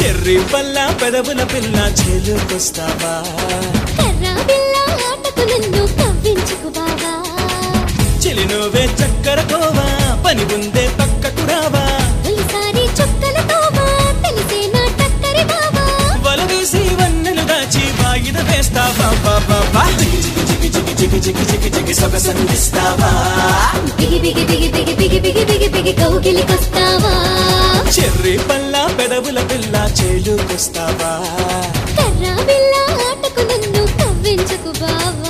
cherry పల్ల పెదవుల పిల్ల చేలుకొస్తావా కర్రా బిల్ల ఆటకు నన్ను కవ్వించుకు బావా చెలి నువ్వే చక్కర కోవా పని ఉందే పక్కకు రావా తొలిసారి చుక్కలతోవా తెలిసే నా టక్కరి బావా వల వేసి వన్నెలు దాచి వాయిద వేస్తావా బాబా జిగి జిగి జిగి జిగి జిగి జిగి జిగి జిగి సొగసందిస్తావా బిగి బిగి బిగి బిగి బిగి బిగి బిగి బిగి కౌగిలికొస్తావా చెర్రి పల్ల పెదవుల పిల్ల చేలుకొస్తావా కర్రా బిల్ల ఆటకు నన్ను కవ్వించుకు బావా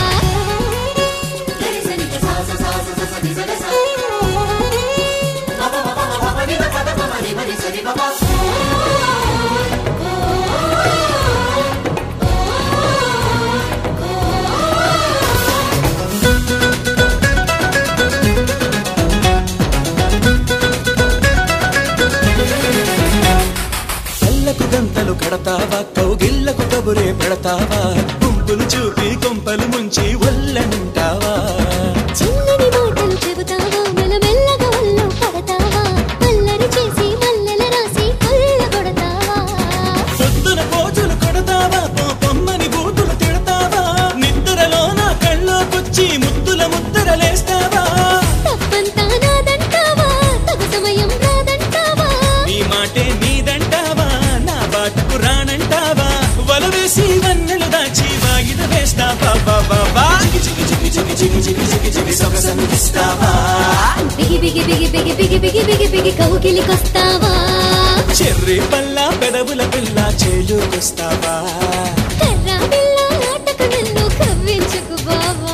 కళ్ళకు గంతలు కడతావా కౌగిళ్లకు కబురే పెడతావా గుంపులు చూపి కొంపలు ముంచి ఒళ్ళనింటావా చిన్నని మాటలు చెబుతావా మెల్లమెల్లగా ఒళ్ళో పడతావా అల్లరి చేసి మల్లెల రాసి కొల్ల కొడతావా పొద్దున పోజులు కొడతావా పొమ్మని బూతులు తిడతావా నిద్రలో నా కళ్ళోకొచ్చి ముద్దుల ముద్దరలేస్తావా తప్పంతా నాదంటావా తగు సమయం రాదంటావా నీ మాటే నీదంటావా నా బాటకు రానంటావా వల వేసి వన్నెలు దాచి వాగిద వేస్తావా బాబా జిగి జిగి జిగి జిగి జిగి జిగి జిగి జిగి సొగసందిస్తావా బిగి బిగి బిగి బిగి బిగి బిగి బిగి బిగి కౌగిలికొస్తావా చెర్రి పల్ల పెదవుల పిల్ల చేలుకొస్తావా కర్రా బిల్ల ఆటకు నన్ను కవ్వించుకు బావా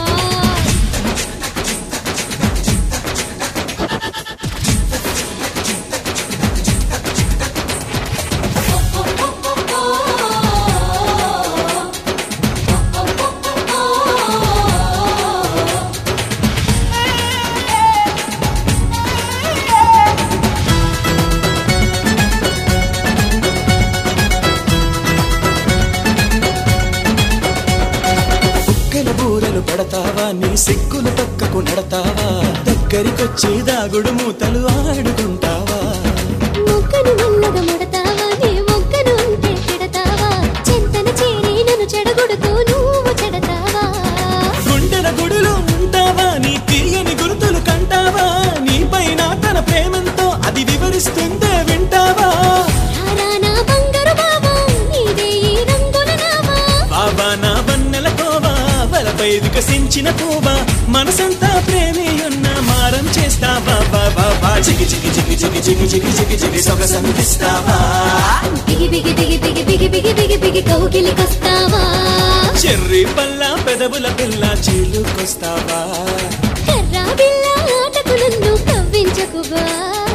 కుక్కల బూరలు పడతావా నీ సిగ్గులు పక్కకు నడతావా దగ్గరికొచ్చి దాగుడు మూతలు ఆడుకుంటావా మొక్కను మెల్లగా ముడతావా నీ మొక్కను ఉంటే తిడతావా చింతన చేరి నన్ను చెడగొడుతూ నువ్వు చెడతావా గుండెల గుడిలో ఉంటావా నీ తీయని గుర్తులు కంటావా నీ పైన తన ప్రేమంతో అది వివరిస్తుందే వింటావా రారా నా బంగారు బావా నీదే ఈ రంగుల నావా బాబా నా వన్నెల కోవా వలపై వికసించిన కోవా మనసంతా ప్రేమే ఉన్న మారం చేస్తావా బాబా జిగి జిగి జిగి జిగి జిగి జిగి జిగి జిగి సొగసందిస్తావా బిగి బిగి బిగి బిగి బిగి బిగి బిగి బిగి కౌగిలికొస్తావా చెర్రి పల్ల పెదవుల పిల్ల చేలుకొస్తావా కర్రా బిల్ల ఆటకు నన్ను కవ్వించకు బా